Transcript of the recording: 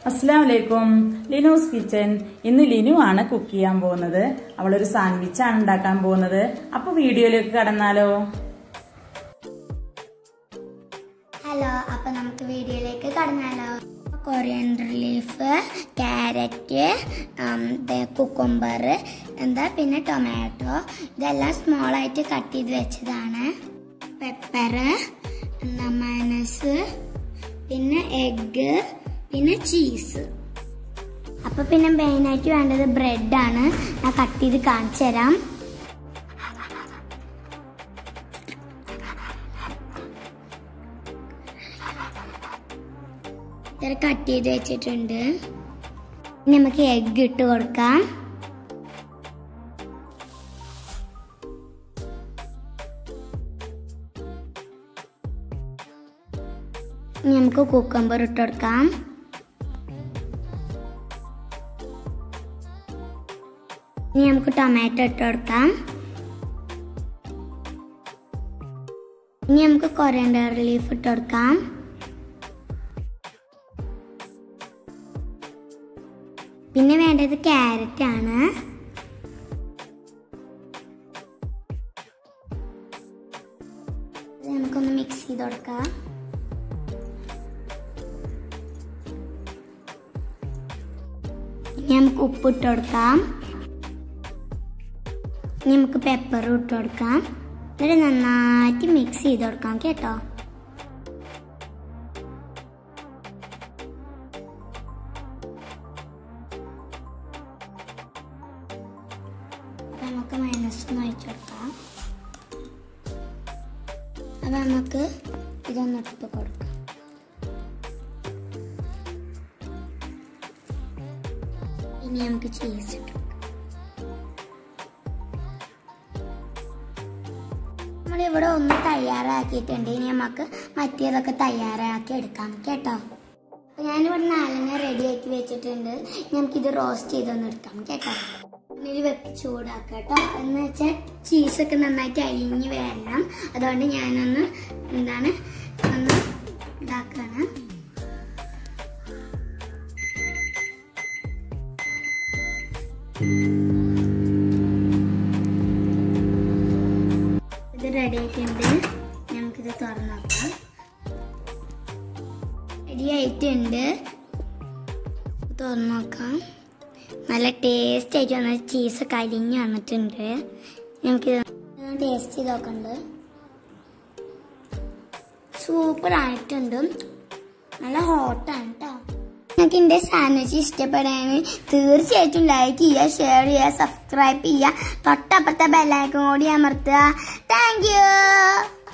അസ്സാം വലൈക്കും ലിനൂസ് കിച്ചൻ ഇന്ന് ലിനു ആണ് കുക്ക് ചെയ്യാൻ പോകുന്നത് അവളൊരു സാൻഡ്വിച്ച് ആണ് ഉണ്ടാക്കാൻ പോകുന്നത് അപ്പൊ വീഡിയോയിലേക്ക് കടന്നാലോ ഹലോ അപ്പൊ നമുക്ക് വീഡിയോയിലേക്ക് കടന്നാലോ കൊറിയൻഡർ ലീഫ് ക്യാരറ്റ് കുക്കുംബർ എന്താ പിന്നെ ടൊമാറ്റോ ഇതെല്ലാം സ്മോൾ ആയിട്ട് കട്ട് ചെയ്ത് വെച്ചതാണ് പെപ്പർ എന്താ മൈനസ് പിന്നെ എഗ്ഗ് പിന്നെ ചീസ് അപ്പൊ പിന്നെ മെയിനായിട്ട് വേണ്ടത് ബ്രെഡാണ് ഞാൻ കട്ട് ചെയ്ത് കാണിച്ചു തരാം ഇത്ര കട്ട് ചെയ്ത് വെച്ചിട്ടുണ്ട് ഇനി നമുക്ക് എഗ്ഗ് ഇട്ട് കൊടുക്കാം ഇനി നമുക്ക് കുക്കമ്പർ ഇട്ട് കൊടുക്കാം ഇനി നമുക്ക് ടൊമാറ്റോ ഇട്ട് കൊടുക്കാം ഇനി നമുക്ക് കൊറിയൻഡർ ലീഫ് ഇട്ട് കൊടുക്കാം പിന്നെ വേണ്ടത് ക്യാരറ്റ് ആണ് ഇത് നമുക്കൊന്ന് മിക്സ് ചെയ്ത് കൊടുക്കാം ഇനി നമുക്ക് ഉപ്പിട്ട് കൊടുക്കാം ഇനി നമുക്ക് പെപ്പർ ഇട്ട് കൊടുക്കാം എന്നിട്ട് നന്നായിട്ട് മിക്സ് ചെയ്ത് കൊടുക്കാം കേട്ടോ അപ്പൊ നമുക്ക് മൈനസ് ഒന്ന് ഒഴിച്ചു കൊടുക്കാം അപ്പൊ നമുക്ക് ഇതൊന്ന് ഇട്ട് കൊടുക്കാം ഇനി നമുക്ക് ചീസ് ഇട്ട് കൊടുക്കാം നമ്മളിവിടെ ഒന്ന് തയ്യാറാക്കിയിട്ടുണ്ട് ഇനി നമുക്ക് മറ്റേതൊക്കെ തയ്യാറാക്കി എടുക്കാം കേട്ടോ അപ്പൊ ഞാനിവിടെ നാലെണ്ണം റെഡി ആക്കി വെച്ചിട്ടുണ്ട് ഇനി നമുക്കിത് റോസ്റ്റ് ചെയ്തൊന്ന് എടുക്കാം കേട്ടോ ഇതിൽ വെച്ച് ചൂടാക്കാം കേട്ടോ എന്ന് വെച്ചാൽ ചീസൊക്കെ നന്നായിട്ട് അലിഞ്ഞ് വരണം അതുകൊണ്ട് ഞാനൊന്ന് എന്താണ് ഒന്ന് ഇതാക്കാണ് ഇത് റെഡി ആയിട്ടുണ്ട് നമുക്കിത് തുറന്നു നോക്കാം റെഡി ആയിട്ടുണ്ട് തുറന്നു നോക്കാം നല്ല ടേസ്റ്റ് ആയിട്ട് വന്ന ചീസൊക്കെ അരിഞ്ഞ് വന്നിട്ടുണ്ട് നമുക്ക് ടേസ്റ്റ് ചെയ്ത് നോക്കണ്ട് സൂപ്പർ ആയിട്ടുണ്ട് നല്ല ഹോട്ടാണ് കേട്ടോ നിങ്ങൾക്ക് എൻ്റെ സാൻഡ്വിച്ച് ഇഷ്ടപ്പെടാൻ തീർച്ചയായിട്ടും ലൈക്ക് ചെയ്യുക ഷെയർ ചെയ്യുക സബ്സ്ക്രൈബ് ചെയ്യുക തൊട്ടപ്പുറത്തെ ബെല്ലൈക്കൺ കൂടി അമർത്തുക താങ്ക് യു